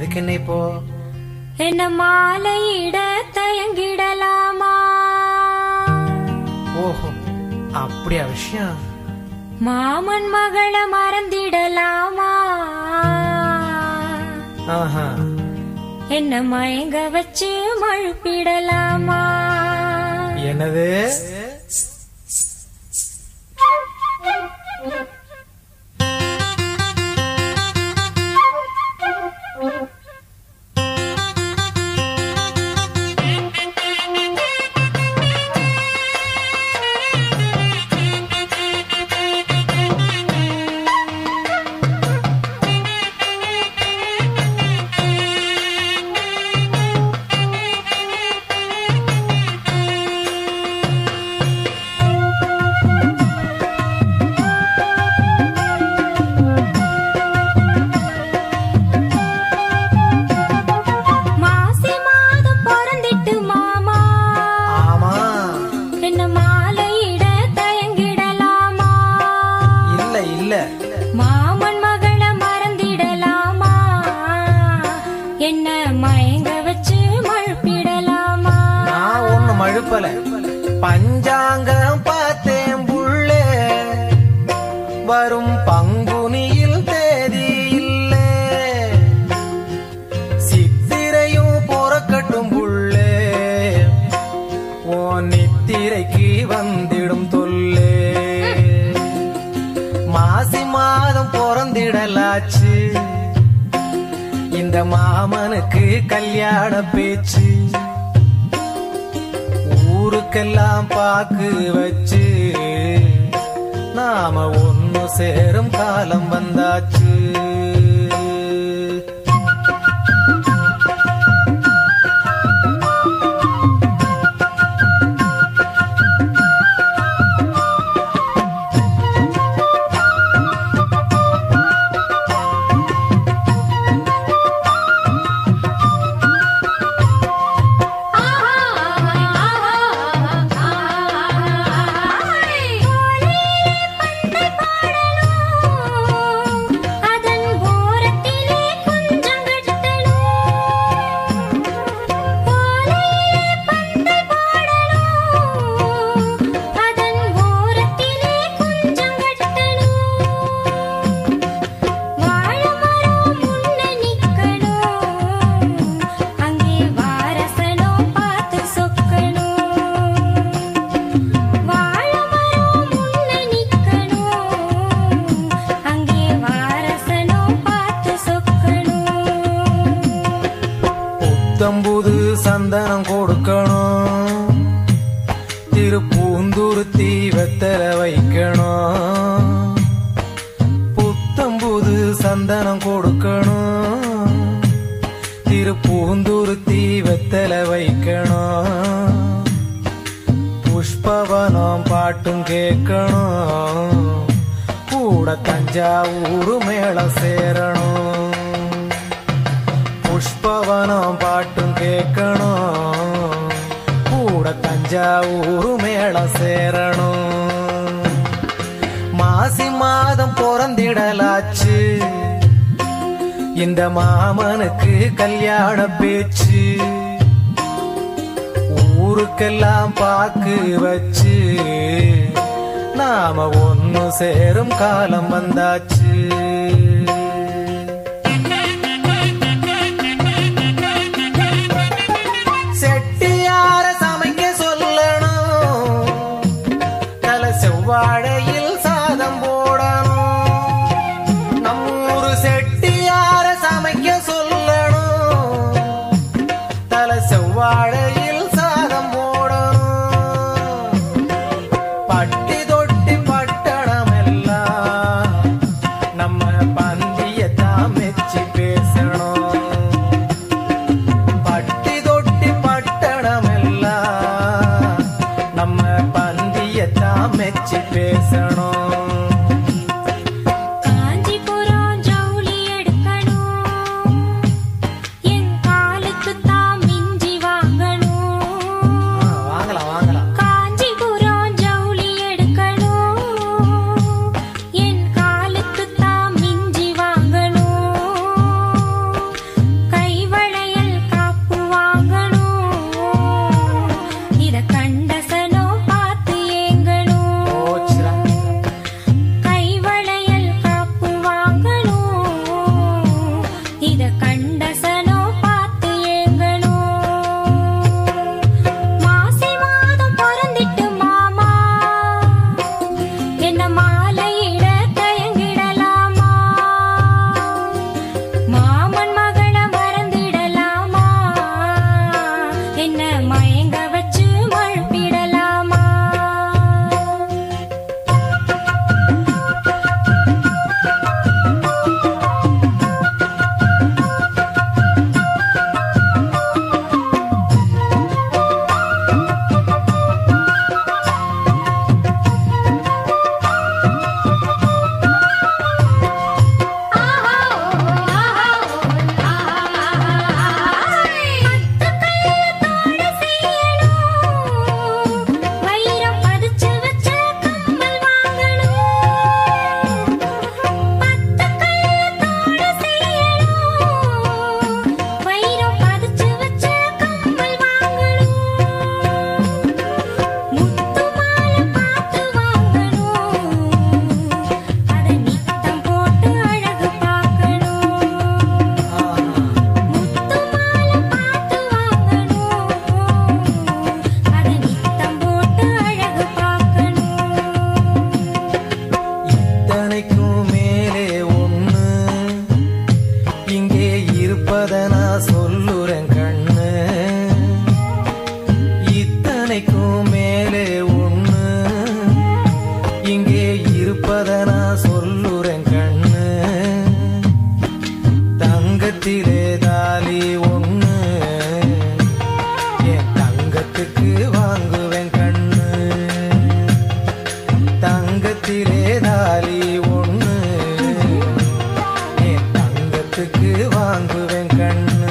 அதுக்கு என்ன இப்போ என்ன மாலையிட தயங்கிடலாமா ஓஹோ அப்படியா விஷயம் மாமன் மகளை மறந்திடலாமா ஆஹா என்ன மயங்க வச்சு மழுப்பிடலாமா என்னது மாசி மாதம் பிறந்திட்டு மாமா ஆமா என்ன மாலையிட தயங்கிடலாமா இல்ல இல்ல மாமன் மகளை மறந்திடலாமா என்ன மயங்க வச்சு மழுப்பிடலாமா நான் ஒண்ணு மழுப்பல பஞ்சாங்கம் பார்த்தேன் புள்ளே வரும் பங்குனியில் தேதி இல்லே சித்திரையும் பொறக்கட்டும் புள்ளே ஓ நித்திரைக்கு வந்திடும் தொல்லே மாசி மாதம் பிறந்திடலாச்சு இந்த மாமனுக்கு கல்யாண பேச்சு ஊருக்கெல்லாம் பாக்கு வச்சு நாம ஒன்னு சேரும் காலம் வந்தாச்சு அதன் ஓரத்திலே கொஞ்சம் கட்டணும் ஓலையிலே பந்தை பாடணும் அதன் ஓரத்திலே கொஞ்சம் கட்டணும் வாழமரம் முன்ன நிக்கணும் அங்கே வாரசனோ பார்த்து சொக்கணும் வாழமரம் முன்ன நிக்கணும் அங்கே வாரசனோ பார்த்து சொக்கணும் புத்தம்புது சந்தனம் கொடுக்கணும் திருப்பூந்துருத்தி வெத்தல வைக்கணும் புத்தம்புது சந்தனம் கொடுக்கணும் திருப்பூந்துருத்தி வெத்தல வைக்கணும் புஷ்பவனம் பாட்டும் கேட்கணும் கூட தஞ்சாவூர் மேளம் சேரணும் புஷ்பவனம் பாட்டும் கேட்கணும் கூட தஞ்சாவூர் மேளம் சேரணும் மாசி மாதம் பிறந்திடலாச்சு இந்த மாமனுக்கு கல்யாண பேச்சு ஊருக்கெல்லாம் பாக்கு வச்சு நாம ஒன்னு சேரும் காலம் வந்தாச்சு செட்டியார சமைக்க சொல்லணும் தலை செவ்வாழையில் சாதம் போடணும் நம்மூரு செட்டியார சமைக்க சொல்லணும் தலை செவ்வாழையில் சாதம் போடணும் பட்டி தொட்டி பட்டணம் எல்லாம் நம்ம மயங்க வச்சு மழுப்பிடலாமா வைரம் பதிச்சு வச்ச கம்மல் வாங்கணும் பத்து கள்ளத்தோட செய்யணும் வைரம் பதிச்சு வச்ச கம்மல் வாங்கணும் முத்து மாலை பார்த்து வாங்கணும் அத நித்தம் போட்டு அழகு பார்க்கணும் முத்து மாலை பார்த்து வாங்கணும் அத நித்தம் போட்டு அழகு பார்க்கணும் இத்தனைக்கும் மேலே ஒண்ணு இங்கே இருப்பத நான் சொல்லுறேன் கண்ணு இத்தனைக்கும் மேலே ஒண்ணு இங்கே இருப்பத நான் சொல்லுறேன் கண்ணு தங்கத்திலே தாலி ஒண்ணு என் தங்கத்துக்கு வாங்குவேன் கண்ணு தங்கத்திலே தாலி ஒண்ணு என் தங்கத்துக்கு வாங்குவேன் கண்ணு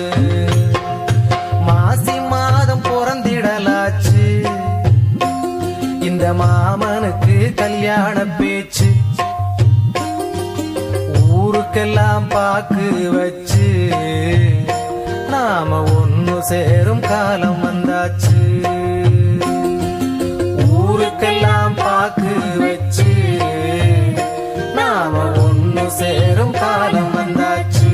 மாசி மாதம் பிறந்திடலாச்சு இந்த மாமனுக்கு கல்யாண பேச்சு ஊருக்கெல்லாம் பாக்கு வச்சு நாம ஒண்ணு சேரும் காலம் வந்தாச்சு ஊருக்கெல்லாம் பாக்கு வச்சு நாம ஒண்ணு சேரும் காலம் வந்தாச்சு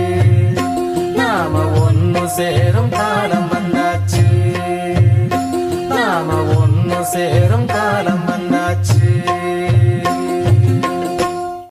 நாம ஒண்ணு சேரும் காலம் வந்தாச்சு நாம ஒண்ணு சேரும் காலம் வந்தாச்சு